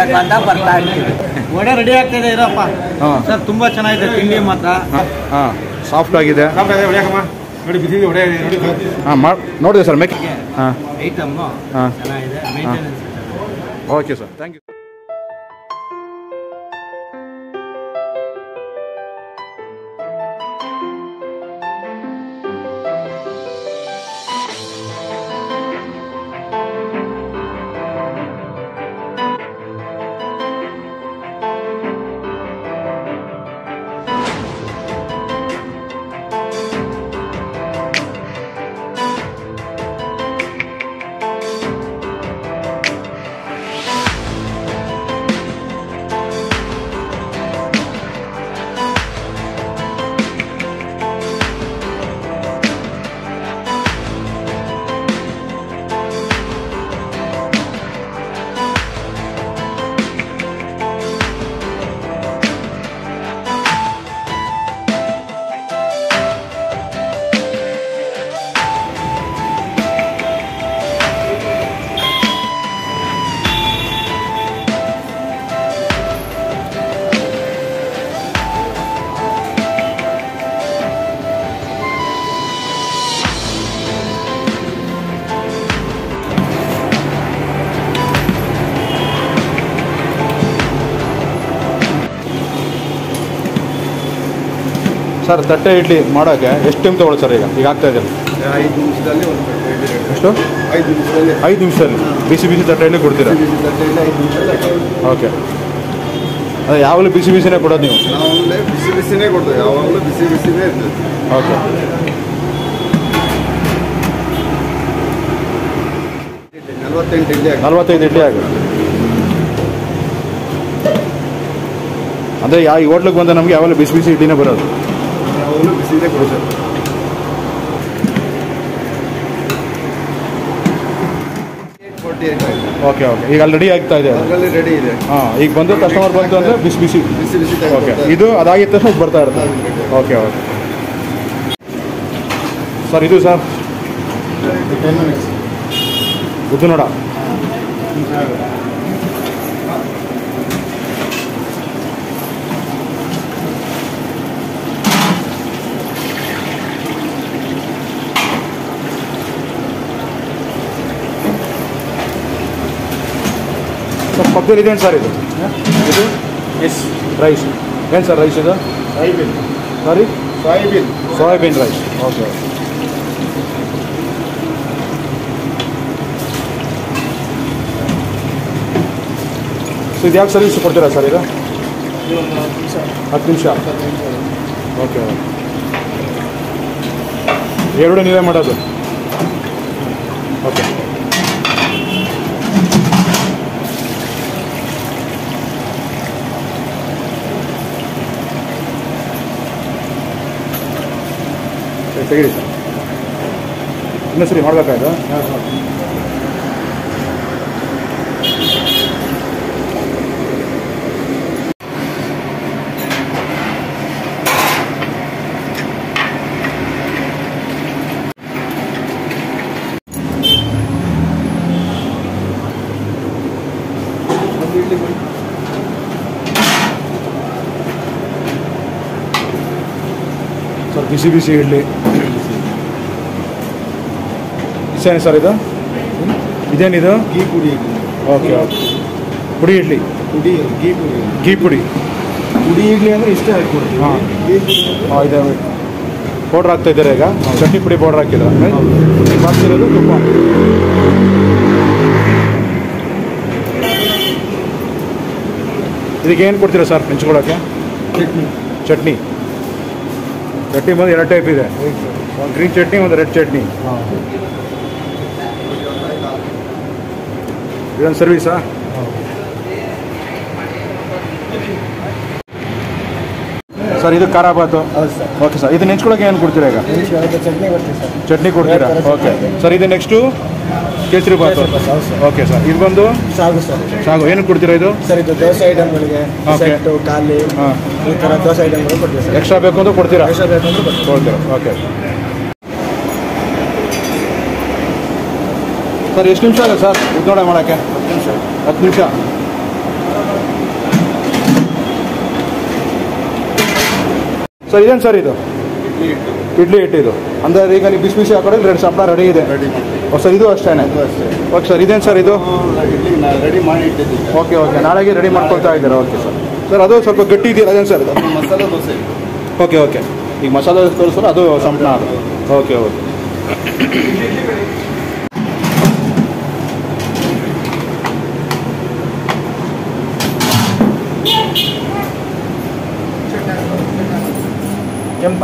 ಮಾಡ್ಬೇಕು ಅಂತ ಬರ್ತಾ ಇರ್ತೀವಿ ವಡೆ ರೆಡಿ ಆಗ್ತಿದೆ ಇರಪ್ಪ ಹಾಂ ಸರ್ ತುಂಬಾ ಚೆನ್ನಾಗಿದೆ ತಿಂಡಿ ಮಾತ್ರ ಹಾಂ ಸಾಫ್ಟ್ ಆಗಿದೆ ನೋಡಿ ಬಿಸಿ ವಡೆ ನೋಡಿ ಹಾಂ ಮಾಡಿ ನೋಡಿದೆ ಸರ್ ಮೇಕ್ ಹಾಂ ಐಟಮ್ ಹಾಂ ಚೆನ್ನಾಗಿದೆ maintenance okay sir thank you sir ತಟ್ಟೆ ಇಡ್ಲಿ ಮಾಡೋಕ್ಕೆ ಎಷ್ಟು ಟೈಮ್ ತೊಗೊಳ್ಳಿ ಸರ್ ಈಗ ಈಗ ಆಗ್ತಾ ಇದೆ ಐದು ನಿಮಿಷದಲ್ಲಿ ಒಂದು ತಟ್ಟೆ ಇಡ್ಲಿ ready. ಎಷ್ಟು ಐದು ನಿಮಿಷದಲ್ಲಿ ಐದು ನಿಮಿಷದಲ್ಲಿ ಬಿಸಿ ಬಿಸಿ ತಟ್ಟೆ ಇಡ್ಲಿ ಕೊಡ್ತೀರಾ ಬಿಸಿ ತಟ್ಟೆ ಇಡ್ಲಿ ಐದು ನಿಮಿಷದಲ್ಲಿ ಆಗುತ್ತೆ. ಓಕೆ ಅದೇ ಯಾವಾಗಲೂ ಬಿಸಿ ಬಿಸಿನೇ ಕೊಡೋದು ನೀವು ನಾವಾಗಲೇ ಬಿಸಿ ಬಿಸಿನೇ ಕೊಡ್ತೇವೆ ಯಾವಾಗಲೂ ಬಿಸಿ ಬಿಸಿನೇ ಇರ್ತದೆ ಓಕೆ ನಲವತ್ತೆಂಟು ಇಡ್ಲಿ ಆಗುತ್ತೆ ನಲ್ವತ್ತೈದು ಇಡ್ಲಿ ಆಗುತ್ತೆ ಅಂದರೆ ಯಾವ ಈ ಹೋಟ್ಲಿಗೆ ಬಂದ ನಮಗೆ ಯಾವಾಗಲೂ ಬಿಸಿ ಬಿಸಿ ಇಡ್ಲಿನೇ ಬರೋದು ಯಾವಾಗಲೂ ಬಿಸಿನೇ ಕೊಡ್ತೇವೆ ಫೋರ್ಟಿ ಏಟ್ ಆಗಿದೆ ಓಕೆ ಓಕೆ ಈಗ ಅಲ್ಲಿ ರೆಡಿ ಆಗ್ತಾ ಇದೆ ಅದು ಅದರಲ್ಲಿ ರೆಡಿ ಇದೆ ಹಾಂ ಈಗ ಬಂದು ಕಸ್ಟಮರ್ ಬಂತು ಅಂದರೆ ಬಿಸಿ ಬಿಸಿ ಬಿಸಿ ಬಿಸಿ ಓಕೆ ತಗೊಂಡು ಇದು ಅದಾಗಿದ ತಕ್ಷಣ ಇದು ಬರ್ತಾ ಇರುತ್ತೆ ಓಕೆ ಓಕೆ ಸರ್ ಇದು ಸರ್ ಟೆನ್ ಮಿನಿಟ್ಸ್ ಉದ್ದು ನೋಡ ಸರ್ ಪಕ್ಕದಲ್ಲಿ ಇದೇನು ಸರ್ ಇದು ಇದು ಎಸ್ ರೈಸ್ ಏನು ಸರ್ ರೈಸ್ ಇದು soybean sorry soybean soyabean rice okay so ಇದು ಯಾಕೆ ಸರ್ವಿಸ್ ಕೊಡ್ತೀರಾ ಸರ್ ಇದು ಹತ್ತು ನಿಮಿಷ ಓಕೆ ಎರಡು ನೀವೇ ಮಾಡೋದು ಓಕೆ ಸರಿ, ತೆಗೀರಿ ಸರ್ ಇನ್ನೂ ಸರಿ ಮಾಡಬೇಕಾಯ್ತು ಒಂದು ಇಡ್ಲಿ ಮಾಡಿ ಸರ್ ಬಿಸಿ ಬಿಸಿ ಇಡ್ಲಿ ಇಷ್ಟೇನು ಸರ್ ಇದು ಇದೇನಿದು ಗೀ ಪುಡಿ ಇಡ್ಲಿ ಓಕೆ ಓಕೆ ಪುಡಿ ಇಡ್ಲಿ ಪುಡಿ ಗೀ ಪುಡಿ ಗೀ ಪುಡಿ ಪುಡಿ ಇಡ್ಲಿ ಅಂದರೆ ಇಷ್ಟೇ ಹಾಕ್ಕೊಡ್ತೀವಿ ಹಾಂ. ಗೀ ಪುಡಿ ಅಂದ್ರೆ ಹಾಂ ಇದೆ ಪೌಡ್ರ್ ಹಾಕ್ತಾ ಇದ್ದಾರೆ ಈಗ ಚಟ್ನಿ ಪುಡಿ ಪೌಡ್ರ್ ಹಾಕಿದ್ರ ಹಾಕ್ತಿರೋದು ತುಪ್ಪ ಇದಕ್ಕೆ ಏನು ಕೊಡ್ತೀರಾ ಸರ್ ನೆಂಚ್ಕೊಳ್ಳೋಕ್ಕೆ ಚಟ್ನಿ ಚಟ್ನಿ ಚಟ್ನಿ ಬಂದು ಎರಡು ಟೈಪ್ ಇದೆ ಒಂದು ಗ್ರೀನ್ ಚಟ್ನಿ ಒಂದು ರೆಡ್ ಚಟ್ನಿ ಇದೊಂದು ಸರ್ವಿಸಾ ಸರ್ ಇದು ಖಾರ ಬಾತು ಹೌದು ಸರ್ ಓಕೆ ಸರ್ ಇದು ನೆಂಚ್ಕೊಳ್ಳೋಕೆ ಏನು ಕೊಡ್ತೀರಾ ಈಗ ಚಟ್ನಿ ಬರ್ತೀವಿ ಸರ್ ಚಟ್ನಿ ಕೊಡ್ತೀರಾ ಓಕೆ ಸರ್ ಇದು ನೆಕ್ಸ್ಟು ಕೇಸರಿ ಬಾತು ಹೌದು ಸರ್ ಓಕೆ ಸರ್ ಇದು ಬಂದು ಸಾಗು ಸರ್ ಸಾಗು ಏನಕ್ಕೆ ಕೊಡ್ತೀರಾ ಇದು ಸರ್ ಇದು ದೋಸೆ ಐಟಮ್ಗಳಿಗೆ Okay. ಸೆಟ್ಟು ಖಾಲಿ ಹಾಂ ಈ ಥರ ದೋಸೆ ಐಟಮ್ಗಳು ಕೊಡ್ತೀವಿ ಸರ್ ಎಕ್ಸ್ಟ್ರಾ ಬೇಕು ಅಂದ್ರೆ ಕೊಡ್ತೀರಾ ಎಕ್ಸ್ಟ್ರಾ ಬೇಕಂದ್ರೆ ಕೊಡ್ತೀವಿ ಕೊಡ್ತೀರಾ ಓಕೆ ಸರ್ ಎಷ್ಟು ನಿಮಿಷ ಆಗುತ್ತೆ ಸರ್ ಉದ್ದೋಡೆ ಮಾಡೋಕ್ಕೆ ಹತ್ತು ನಿಮಿಷ ಸರ್ ಇದೇನು ಸರ್ ಇದು ಇಡ್ಲಿ ಹಿಟ್ಟಿದು ಅಂದರೆ ಈಗ ನೀವು ಬಿಸಿ ಬಿಸಿ ಹಾಕೊಂಡ್ರೆ ಎರಡು ಸಂಬಳ ರೆಡಿ ಇದೆ ಓ ಸರ್ ಇದು ಅಷ್ಟೇ ಓಕೆ ಸರ್ ಇದೇನು ಸರ್ ಇದು ರೆಡಿ ಮಾಡಿ ಇಟ್ಟಿದ್ದೀವಿ ಓಕೆ ಓಕೆ ನಾಳೆಗೆ ರೆಡಿ ಮಾಡ್ಕೊಳ್ತಾ ಇದ್ದೀರಾ ಓಕೆ ಸರ್ ಸರ್ ಅದು ಸ್ವಲ್ಪ ಗಟ್ಟಿ ಇದೆಯಲ್ಲ ಅದೇನು ಸರ್ ಇದು ಮಸಾಲೆ ದೋಸೆ ಓಕೆ ಓಕೆ ಈಗ ಮಸಾಲೆ ತೋರಿಸ್ತಾರೆ ಅದು ಸಂಪಣ ಅದು ಓಕೆ ಓಕೆ ಕೆಂಪ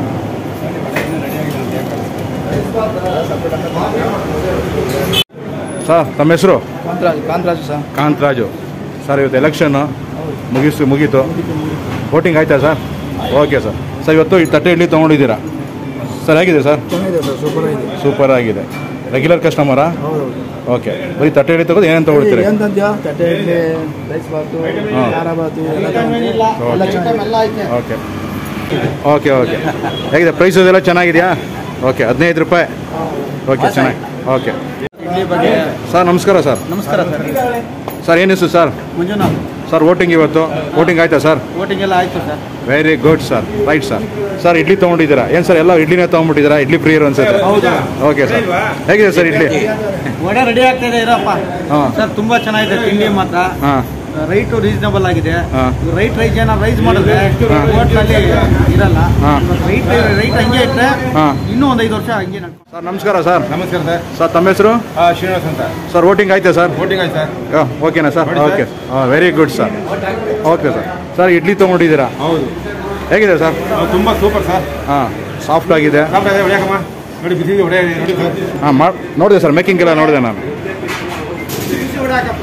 ಸರ್ ತಮ್ಮ ಹೆಸರು ಕಾಂತರಾಜು ಕಾಂತರಾಜು ಸರ್ ಕಾಂತರಾಜು ಸರ್ ಇವತ್ತು ಎಲೆಕ್ಷನ್ನು ಮುಗಿಸು ಮುಗೀತು ವೋಟಿಂಗ್ ಆಯ್ತಾ ಸರ್ ಓಕೆ ಸರ್ ಸರ್ ಇವತ್ತು ಈ ತಟ್ಟೆ ಇಡ್ಲಿ ತೊಗೊಂಡಿದ್ದೀರಾ ಸರ್ ಹೇಗಿದೆ ಸರ್ ಚೆನ್ನಾಗಿದೆ ಸರ್ ಸೂಪರ್ ಆಗಿದೆ ಸೂಪರ್ ಆಗಿದೆ ರೆಗ್ಯುಲರ್ ಕಸ್ಟಮರಾ ಹೌದು ಓಕೆ ಬರೀ ತಟ್ಟೆ ಇಡ್ಲಿ ತಗೋದು ಏನೇನು ತೊಗೊಳ್ತೀರಿ ಏನು ತಂದ್ಯಾ ತಟ್ಟೆ ಇಡ್ಲಿ ರೈಸ್ ಬಾತು ಹಾ. ಖಾರ ಬಾತು ಎಲ್ಲ ತಗೊಂಡೆ. ಎಲ್ಲ ಚೆನ್ನಾಗಿದೆ ಓಕೆ ಓಕೆ ಓಕೆ ಹೇಗಿದೆ ಪ್ರೈಸ್ ಅದೆಲ್ಲ ಚೆನ್ನಾಗಿದೆಯಾ ಓಕೆ ಹದಿನೈದು ರೂಪಾಯಿ ಓಕೆ ಚೆನ್ನಾಗಿ ಓಕೆ ಇಡ್ಲಿ ಬಗ್ಗೆ ಸರ್ ನಮಸ್ಕಾರ ಸರ್ ನಮಸ್ಕಾರ ಸರ್ ಸರ್ ಏನು ಹೆಸರು ಸರ್ ಮಂಜುನಾಥ್ ಸರ್ ವೋಟಿಂಗ್ ಇವತ್ತು ವೋಟಿಂಗ್ ಆಯ್ತಾ ಸರ್ ವೋಟಿಂಗ್ ಎಲ್ಲ ಆಯ್ತು sir very good sir right sir sir idli ತೊಗೊಂಡಿದ್ದೀರಾ ಏನು ಸರ್ ಎಲ್ಲ ಇಡ್ಲಿನೇ ತೊಗೊಂಡ್ಬಿಟ್ಟಿದ್ದೀರಾ ಇಡ್ಲಿ ಪ್ರಿಯರು ಅನ್ಸುತ್ತೆ ಹೌದು. ಓಕೆ ಸರ್ ಹೇಗಿದೆ ಸರ್ ಇಡ್ಲಿ ವಡೆ ರೆಡಿ ಆಗ್ತಿದೆ ಇರಪ್ಪ ಹಾಂ ಸರ್ ತುಂಬಾ ಚೆನ್ನಾಗಿದೆ ತಿಂಡಿ ಮಾತ್ರ ಹಾಂ ರೈಟು ರೀಸನಬಲ್ ಆಗಿದೆ ಹಾ. ರೈಟ್ ರೈಸ್ ಏನಾದ್ರು ರೈಸ್ ಮಾಡಿದ್ರೆ ಹೋಟ್ಲಲ್ಲಿ ಇರಲ್ಲ ಹಾ. ರೈಟ್ ರೈಟ್ ಹಂಗೆ ಇಟ್ಟರೆ ಹಾ. ಇನ್ನೂ ಒಂದು ಐದು ವರ್ಷ ಹಂಗೆ ನಡ್ಕೊಂಡು ಸರ್ ನಮಸ್ಕಾರ ಸರ್ ನಮಸ್ಕಾರ ಸರ್ ಸರ್ ತಮ್ಮ ಹೆಸರು ಶ್ರೀನಿವಾಸ್ ಅಂತ ಸರ್ ವೋಟಿಂಗ್ ಆಯ್ತಾ ಸರ್ ವೋಟಿಂಗ್ ಆಯ್ತು ಸರ್ ಓಕೆನಾ ಸರ್ ನೋಡಿ ಸರ್. ಓಕೆ ಹಾಂ very good sir okay sir sir idli ತೊಗೊಂಡಿದ್ದೀರಾ ಹೌದು ಹೇಗಿದೆ ಸರ್ ತುಂಬಾ ಸೂಪರ್ ಸರ್ ಹಾಂ ಸಾಫ್ಟ್ ಆಗಿದೆ ಹೊಡ್ಯಾಕಮ್ಮ ನೋಡಿ ಬಿಸಿ ಹೊಡೆ ನೋಡಿ ಸರ್ ಹಾಂ ಮಾಡಿ ನೋಡಿದೆ ಸರ್ ಮೇಕಿಂಗ್ ಎಲ್ಲ ನೋಡಿದೆ ನಾನು ಬಿಸಿ ಹೊಡ್ಯಾಕಪ್ಪ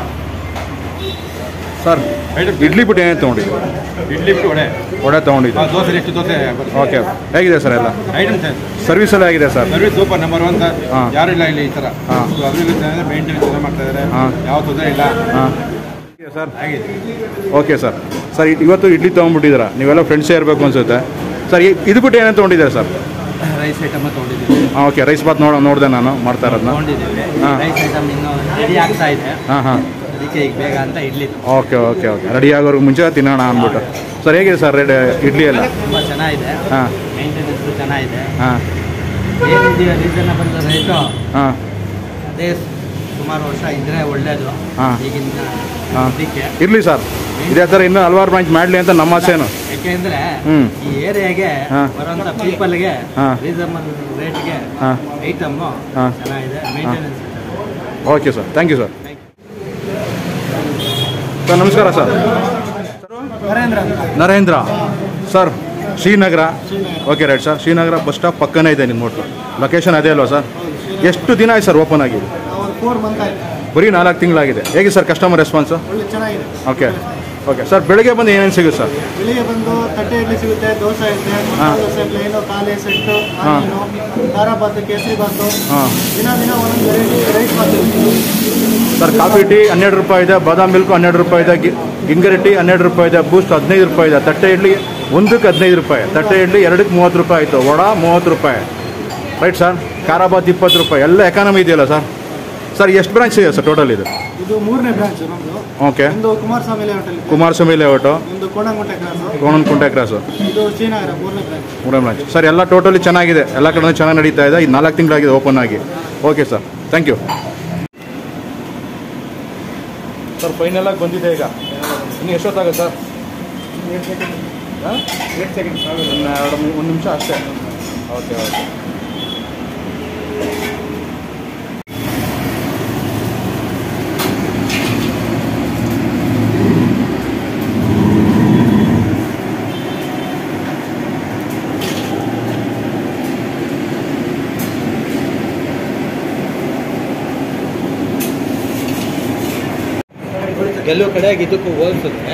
ಸರ್ ಇಡ್ಲಿ ಬಿಟ್ಟು ಏನೇನು ತೊಗೊಂಡಿದ್ದೀರಾ ಇಡ್ಲಿ ಬಿಟ್ಟು ವಡೆ ವಡೆ ತೊಗೊಂಡಿದ್ದೀರಾ ದೋಸೆ ಎಷ್ಟು ದೋಸೆ ಓಕೆ ಹೇಗಿದೆ ಸರ್ ಎಲ್ಲ ಐಟಮ್ ಸರ್ ಸರ್ವಿಸ್ ಎಲ್ಲ ಹೇಗಿದೆ sir service super number one sir ಹಾ. ಯಾರು ಇಲ್ಲ ಇಲ್ಲಿ ಈ ಥರ ಹಾ. ಅದರಲ್ಲಿ ಮೇಂಟೆನೆನ್ಸ್ ಚೆನ್ನಾಗಿ ಮಾಡ್ತಾ ಇದ್ದಾರೆ ಹಾ. ಯಾವ ತೊಂದರೆ ಇಲ್ಲ ಹಾಂ ಸರ್ ಆಗಿದೆ ಓಕೆ ಸರ್ ಸರ್ ಇ- ಇವತ್ತು ಇಡ್ಲಿ ತೊಗೊಂಡ್ಬಿಟ್ಟಿದ್ದೀರಾ ನೀವೆಲ್ಲ ಫ್ರೆಂಡ್ಸೇ ಇರಬೇಕು ಅನ್ಸುತ್ತೆ ಸರ್ ಇ- ಇದು ಬಿಟ್ಟು ಏನೇನು ತೊಗೊಂಡಿದ್ದೀರಾ ಸರ್ ರೈಸ್ ಐಟಮ್ ತೊಗೊಂಡಿದ್ದೀವಿ ಹಾಂ ಓಕೆ ರೈಸ್ ಬಾತ್ ನೋಡ ನೋಡಿದೆ ನಾನು ಮಾಡ್ತಾ ಇರೋದನ್ನ ತೊಗೊಂಡಿದ್ದೀವಿ ಹಾ. ರೈಸ್ ಐಟಮ್ ಇನ್ನೂ ರೆಡಿ ಆಗ್ತಾ ಇದೆ ಹಾಂ ಹಾಂ ಅದಕ್ಕೆ ಈಗ ಬೇಗ ಅಂತ idli okay okay okay ready ಆಗೋರ್ಗೆ ಮುಂಚೆ ತಿನ್ನೋಣ ಅಂದ್ಬಿಟ್ಟು ಸರ್ ಹೇಗಿದೆ ಸರ್ ರೆಡಿ ಇಡ್ಲಿ ಎಲ್ಲ ತುಂಬ ಚೆನ್ನಾಗಿದೆ ಹಾಂ ಮೇಂಟೆನೆನ್ಸ್ ಚೆನ್ನಾಗಿದೆ ಹಾಂ ಏನಿದೆಯೋ ರೀಸನಬಲ್ ರೇಟು ಹಾಂ ಅದೇ ಸುಮಾರು ವರ್ಷ ಇದ್ರೆ ಒಳ್ಳೇದು ಹಾ. ಈಗಿನ ಹಾ. ಇದಕ್ಕೆ ಇರಲಿ ಸರ್ ಇದೇ ಥರ ಇನ್ನೂ ಹಲವಾರು ಬ್ರಾಂಚ್ ಮಾಡಲಿ ಅಂತ ನಮ್ಮ ಆಸೆನು ಯಾಕೆಂದ್ರೆ ಹ್ಮ್. ಈ ಏರಿಯಾಗೆ ಹಾ. ಬರುವಂತ ಪೀಪಲ್ಗೆ ಹಾ. ರೀಸನಬಲ್ ರೇಟ್ಗೆ ಹಾಂ ಐಟಮ್ಮು ಹಾ. ಚೆನ್ನಾಗಿದೆ maintenance okay sir thank you sir sir ನಮಸ್ಕಾರ sir Narendra Narendra sir Srinagar okay right sir Srinagar bus stop ಪಕ್ಕನೇ ಇದೆ ನಿಮ್ಮ ಹೋಟ್ಲು ಲೊಕೇಶನ್ ಅದೇ ಅಲ್ವಾ ಸರ್ ಎಷ್ಟು ದಿನ ಆಯ್ತು ಸರ್ ಓಪನ್ ಆಗಿ ಒಂದು ಫೋರ್ ಮಂತ್ ಆಯ್ತು ಬರೀ ನಾಲ್ಕು ತಿಂಗಳಾಗಿದೆ ಹೇಗೆ ಸರ್ ಕಸ್ಟಮರ್ ರೆಸ್ಪಾನ್ಸು ಒಳ್ಳೆ ಚೆನ್ನಾಗಿದೆ ಓಕೆ ಓಕೆ ಸರ್ ಬೆಳಗ್ಗೆ ಬಂದು ಏನೇನು ಸಿಗುತ್ತೆ ಸರ್ ಬೆಳಿಗ್ಗೆ ಬಂದು ತಟ್ಟೆ ಇಡ್ಲಿ ಸಿಗುತ್ತೆ ದೋಸೆ ಇದೆ ಹಾ. ಮಸಾಲೆ ದೋಸೆ ಪ್ಲೇನು ಖಾಲಿ ಸೆಟ್ಟು ಹಾ. ಆನಿಯನು ಖಾರ ಬಾತು ಕೇಸರಿ ಬಾತು ಹಾಂ ದಿನ ದಿನ ಒಂದೊಂದು variety rice bath sir coffee tea ಹನ್ನೆರಡು ರೂಪಾಯಿ ಇದೆ ಬಾದಾಮ್ ಮಿಲ್ಕ್ ಹನ್ನೆರಡು ರೂಪಾಯಿ ಇದೆ ಗಿ- ಗಿಂಗರಿ ಟೀ ಹನ್ನೆರಡು ರೂಪಾಯಿ ಇದೆ ಬೂಸ್ಟ್ ಹದಿನೈದು ರೂಪಾಯಿ ಇದೆ ತಟ್ಟೆ ಇಡ್ಲಿ ಒಂದಕ್ಕೆ ಹದಿನೈದು ರೂಪಾಯಿ ತಟ್ಟೆ ಇಡ್ಲಿ ಎರಡಕ್ಕೆ ಮೂವತ್ತು ರೂಪಾಯಿ ಆಯಿತು ವಡ ಮೂವತ್ತು ರೂಪಾಯಿ ರೈಟ್ ಸರ್ ಖಾರಾಬಾತ್ ಇಪ್ಪತ್ತು ರೂಪಾಯಿ ಎಲ್ಲ ಎಕಾನಮಿ ಇದೆಯಲ್ಲ ಸರ್ ಸರ್ ಎಷ್ಟು ಬ್ರಾಂಚ್ ಇದೆ ಸರ್ ಟೋಟಲ್ ಇದು ಇದು ಮೂರನೇ ಬ್ರಾಂಚ್ ನಮ್ಮದು ಓಕೆ ಒಂದು ಕುಮಾರಸ್ವಾಮಿ ಲೇಔಟ್ ಅಲ್ಲಿ ಕುಮಾರಸ್ವಾಮಿ ಲೇಔಟು ಒಂದು ಕೋಣಂಗುಂಟೆ ಕ್ರಾಸು ಕೋಣನಕುಂಟೆ ಕ್ರಾಸು ಇದು ಶ್ರೀನಗರ ಮೂರನೇ ಬ್ರಾಂಚ್ ಮೂರನೇ ಬ್ರಾಂಚ್ ಸರ್ ಎಲ್ಲ ಟೋಟಲಿ ಚೆನ್ನಾಗಿದೆ ಎಲ್ಲ ಕಡೆ ಚೆನ್ನಾಗಿ ನಡೀತಾ ಇದೆ ಇದು ನಾಲ್ಕು ತಿಂಗಳಾಗಿದೆ ಓಪನ್ ಆಗಿ okay sir thank you sir final ಆಗಿ ಬಂದಿದೆ ಈಗ ಇನ್ನು ಎಷ್ಟೊತ್ತಾಗುತ್ತೆ ಸರ್ ಹಾಂ ಏಟ್ ಸೆಕೆಂಡ್ ಎರಡು ಒಂದು ನಿಮಿಷ ಅಷ್ಟೇ ಓಕೆ ಓಕೆ ಕೆಲವು ಕಡೆಗೆ ಇದಕ್ಕೂ ಹೋಲಿಸಿದ್ರೆ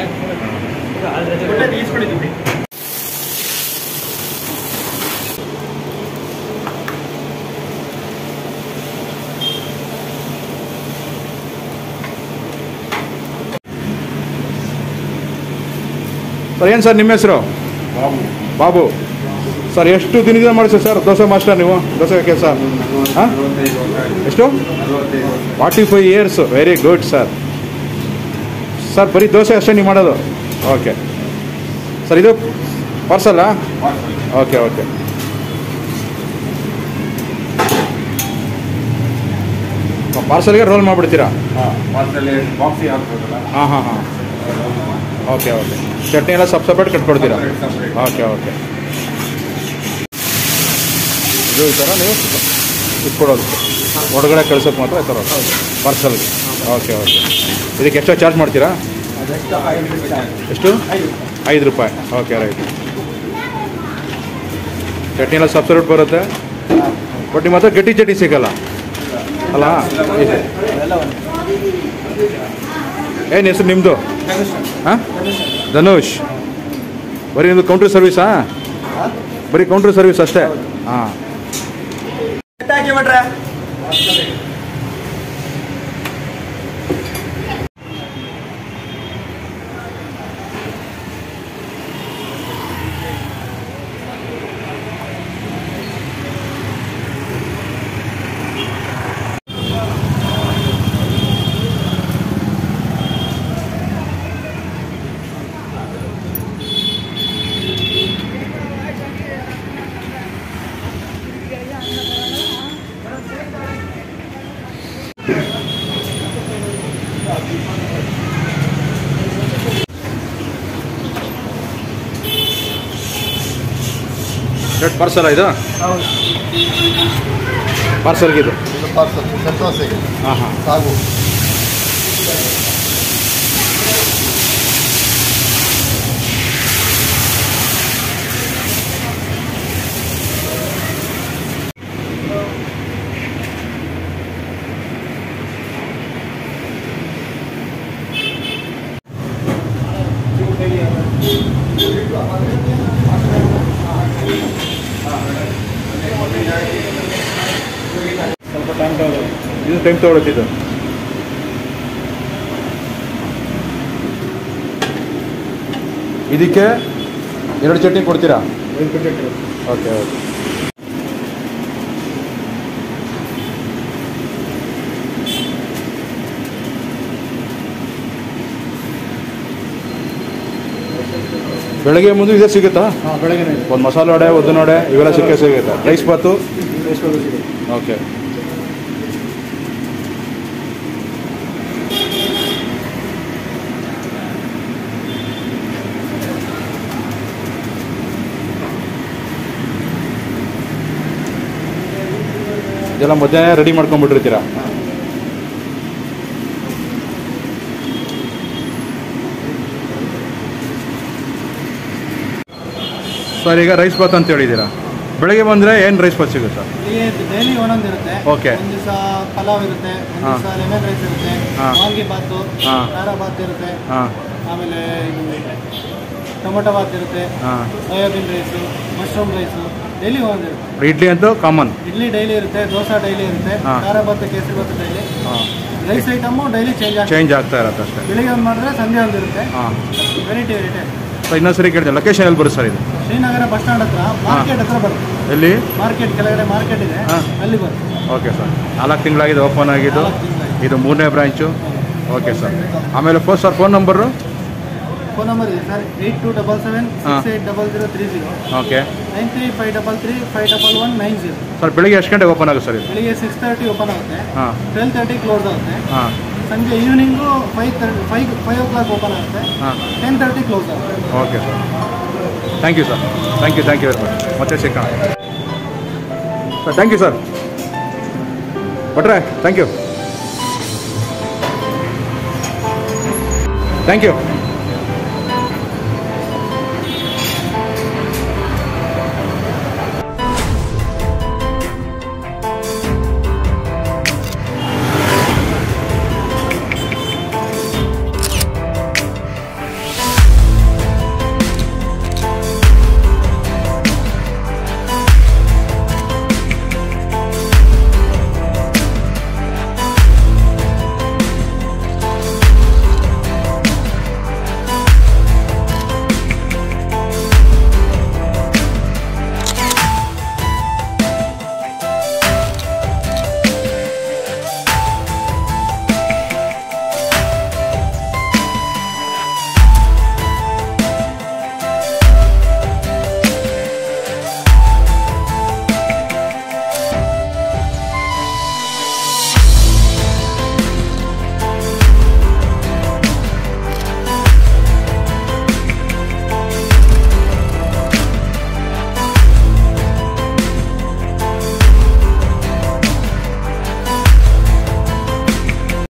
ಸರ್ ಏನು ಸರ್ ನಿಮ್ಮ ಹೆಸರು ಬಾಬು ಸರ್ ಎಷ್ಟು ದಿನದಿಂದ ಮಾಡಿಸಿ ಸರ್ ದೋಸೆ ಮಾಸ್ಟರ್ ನೀವು ದೋಸೆ ಕೆಲಸ ಹಾಂ ಎಷ್ಟು forty five years very good sir sir ಬರೀ ದೋಸೆ ಅಷ್ಟೇ ನೀವು ಮಾಡೋದು ಓಕೆ ಸರ್ ಇದು ಪಾರ್ಸಲ್ಲಾ ಓಕೆ ಓಕೆ ಪಾರ್ಸಲ್ಗೆ ರೋಲ್ ಮಾಡಿಬಿಡ್ತೀರಾ ಪಾರ್ಸಲ್ಲಿ ಬಾಕ್ಸಿಗೆ ಹಾಕ್ಬೋದಲ್ಲ ಹಾಂ ಹಾಂ ಹಾಂ ಓಕೆ ಓಕೆ ಚಟ್ನಿ ಎಲ್ಲ ಸಪ್ ಸಪ್ರೇಟ್ ಕಟ್ಕೊಡ್ತೀರಾ Separate, separate. ಓಕೆ ಓಕೆ ಇದು ಈ ಥರ ನೀವು ಇಟ್ಕೊಡೋದು ಹೊರಗಡೆ ಕಳ್ಸೋಕೆ ಮಾತ್ರ ಈ ಥರ ಪಾರ್ಸಲ್ಗೆ ಓಕೆ ಓಕೆ ಇದಕ್ಕೆ ಎಕ್ಸ್ಟ್ರಾ ಚಾರ್ಜ್ ಮಾಡ್ತೀರಾ ಅದೆಷ್ಟು ಐದು ರೂಪಾಯಿ ಎಷ್ಟು ಐದು ರೂಪಾಯಿ ಓಕೆ ರೈಟ್ ಚಟ್ನಿ ಎಲ್ಲ ಸಬ್ಸಪ್ರೇಟ್ ಬರುತ್ತೆ ಬಟ್ ನಿಮ್ಮ ಹತ್ರ ಗಟ್ಟಿ ಚಟ್ನಿ ಸಿಗಲ್ಲ ಅಲ್ಲ ಇದೆ. ಅದೆಲ್ಲ ಒಂದು ಏನು ಹೆಸರು ನಿಮ್ಮದು ಹಾಂ ಧನುಷ್ ಬರೀ ನಿಮ್ಮದು ಕೌಂಟ್ರ್ ಸರ್ವಿಸಾ ಬರೀ ಕೌಂಟ್ರ್ ಸರ್ವಿಸ್ ಅಷ್ಟೇ ಹಾಂ ಹಾಕಿ ಬಿಟ್ರೆ ರೆಡ್ ಪಾರ್ಸಲ್ ಇದು ಹೌದು ಪಾರ್ಸಲ್ಗೆ ಇದು ಇದು ಪಾರ್ಸಲ್ ಸಂತೋಷಿಗೆ ಹಾಂ ಹಾಂ ಸಾಗು ಸ್ವಲ್ಪ ಟೈಮ್ ತಗೊಳ್ಳೋದು ಇದು ಟೈಮ್ ತಗೊಳುತ್ತಿದ್ದು ಇದಕ್ಕೆ ಎರಡು ಚಟ್ನಿ ಕೊಡ್ತೀರಾ ಓಕೆ ಓಕೆ ಬೆಳಗ್ಗೆ ಮುಂದೆ ಇದೇ ಸಿಗುತ್ತಾ ಹಾಂ ಬೆಳಗ್ಗೆ ಒಂದು ಮಸಾಲೆ ವಡೆ ಉದ್ದಿನ ವಡೆ ಇವೆಲ್ಲ ಸಿಕ್ಕೇ ಸಿಗುತ್ತೆ ರೈಸ್ ಬಾತು ಓಕೆ ಇದೆಲ್ಲ ಮಧ್ಯಾಹ್ನ ರೆಡಿ ಮಾಡ್ಕೊಂಡ್ಬಿಟ್ಟಿರ್ತೀರಾ ಸರ್ ಈಗ ರೈಸ್ ಬಾತ್ ಅಂತ ಹೇಳಿದ್ದೀರಾ ಬೆಳಗ್ಗೆ ಬಂದರೆ ಏನು ರೈಸ್ ಬಾತ್ ಸಿಗುತ್ತೆ ಇಲ್ಲಿ ಡೈಲಿ ಒಂದೊಂದು ಇರುತ್ತೆ Okay. ಒಂದು ದಿವಸ ಪಲಾವ್ ಇರುತ್ತೆ ಒಂದು ಹಾ. ದಿವಸ ಲೆಮನ್ ರೈಸ್ ಇರುತ್ತೆ ಹಾ. ವಾಂಗಿ ಬಾತು ಹಾ. ಖಾರ ಬಾತ್ ಇರುತ್ತೆ ಹಾಂ ಆಮೇಲೆ ಇದು ಟೊಮೊಟೊ ಬಾತ್ ಇರುತ್ತೆ ಹಾಂ soya bean rice mushroom rice daily ಒಂದೊಂದು ಇರುತ್ತೆ ಇಡ್ಲಿ ಅಂತೂ ಕಾಮನ್ ಇಡ್ಲಿ ಡೈಲಿ ಇರುತ್ತೆ ದೋಸೆ ಡೈಲಿ ಇರುತ್ತೆ ಹಾ. ಖಾರ ಬಾತು ಕೇಸರಿ ಬಾತು ಡೈಲಿ ಹಾಂ ರೈಸ್ ಐಟಮು ಡೈಲಿ ಚೇಂಜ್ ಆಗ್ತದೆ ಚೇಂಜ್ ಆಗ್ತಾ ಇರತ್ತೆ ಅಷ್ಟೇ ಬೆಳಿಗ್ಗೆ ಒಂದು ಮಾಡಿದ್ರೆ ಸಂಜೆ ಒಂದು ಇರುತ್ತೆ ಹಾಂ ವೆರೈಟಿ ವೆರೈಟಿ ಸೊ ಇನ್ನೊಂದು ಸರಿ ಕೇಳ್ತೀನಿ ಲೊಕೇಶನ್ ಎಲ್ಲಿ ಬರುತ್ತೆ ಸರ್ ಇದು ಶ್ರೀನಗರ ಬಸ್ ಸ್ಟ್ಯಾಂಡ್ ಹತ್ರ ಮಾರ್ಕೆಟ್ ಹತ್ರ ಬರುತ್ತೆ ಎಲ್ಲಿ ಮಾರ್ಕೆಟ್ ಕೆಳಗಡೆ ಮಾರ್ಕೆಟ್ ಇದೆ ಹಾ. ಅಲ್ಲಿ ಬರುತ್ತೆ ಓಕೆ ಸರ್ ನಾಲ್ಕು ತಿಂಗಳಾಗಿದೆ ಓಪನ್ ಆಗಿದ್ದು ನಾಲ್ಕು ತಿಂಗಳಾಗಿದೆ. ಇದು ಮೂರನೇ ಬ್ರಾಂಚು ಓಕೆ ಸರ್ ಆಮೇಲೆ phone sir phone number phone number ಇದೆ sir eight two double seven ಹಾ. Six eight double zero three zero okay nine three five double three five double one nine zero sir ಬೆಳಿಗ್ಗೆ ಎಷ್ಟು ಗಂಟೆಗೆ open ಆಗುತ್ತೆ sir ಇದು ಬೆಳಿಗ್ಗೆ six thirty open ಆಗುತ್ತೆ ಹಾಂ ಟ್ವೆಲ್ ತರ್ಟಿ ಕ್ಲೋಸ್ ಆಗುತ್ತೆ ಹಾಂ ಸಂಜೆ evening five thirty five five o'clock open ಆಗುತ್ತೆ ಹಾಂ ಟೆನ್ ತರ್ಟಿ ಕ್ಲೋಸ್ ಆಗುತ್ತೆ okay sir thank you sir thank you thank you very much ಮತ್ತೆ ಸಿಗೋಣ ಸರ್ ಥ್ಯಾಂಕ್ ಯು ಸರ್ ಭಟ್ರೆ ಥ್ಯಾಂಕ್ ಯು ಥ್ಯಾಂಕ್ ಯು